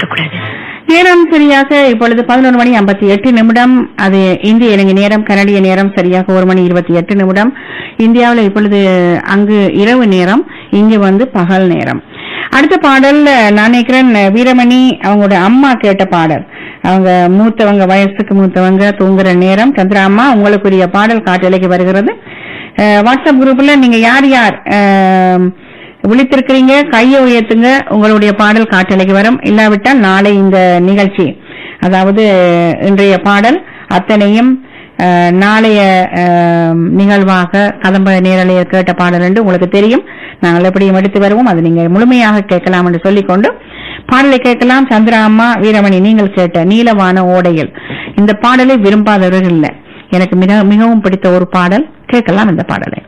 கூடாது நேரம் சரியாக இப்பொழுது பதினொரு மணி ஐம்பத்தி எட்டு நிமிடம் அது இந்திய இலங்கை நேரம் கனடிய நேரம் சரியாக ஒரு மணி இருபத்தி எட்டு நிமிடம் இந்தியாவில் இப்பொழுது அங்கு இரவு நேரம் இங்கு வந்து பகல் நேரம் அடுத்த பாடல் நான் நினைக்கிறேன் வீரமணி அவங்களோட அம்மா கேட்ட பாடல் அவங்க மூத்தவங்க வயசுக்கு மூத்தவங்க தூங்குற நேரம் சந்திரா அம்மா உங்களுக்குரிய பாடல் காட்டலைக்கு வருகிறது அஹ், வாட்ஸ்அப் குரூப்ல நீங்க யார் யார் அஹ், விழித்திருக்கிறீங்க கையை உயர்த்துங்க உங்களுடைய பாடல் காட்டலைக்கு வரும் இல்லாவிட்டால் நாளை இந்த நிகழ்ச்சி அதாவது இன்றைய பாடல் அத்தனையும் அஹ், நாளைய அஹ், நிகழ்வாக கதம்ப நேரலையில் கேட்ட பாடல் என்று உங்களுக்கு தெரியும் நாங்கள் எப்படியும் எடுத்து வருவோம் அது நீங்க முழுமையாக கேட்கலாம் என்று சொல்லிக்கொண்டு பாடலை கேட்கலாம் சந்திரா அம்மா வீரமணி நீங்கள் கேட்ட நீலவான ஓடையில் இந்த பாடலை விரும்பாதவர்கள் இல்லை எனக்கு மிக மிகவும் பிடித்த ஒரு பாடல் கேட்கலாம் இந்த பாடலை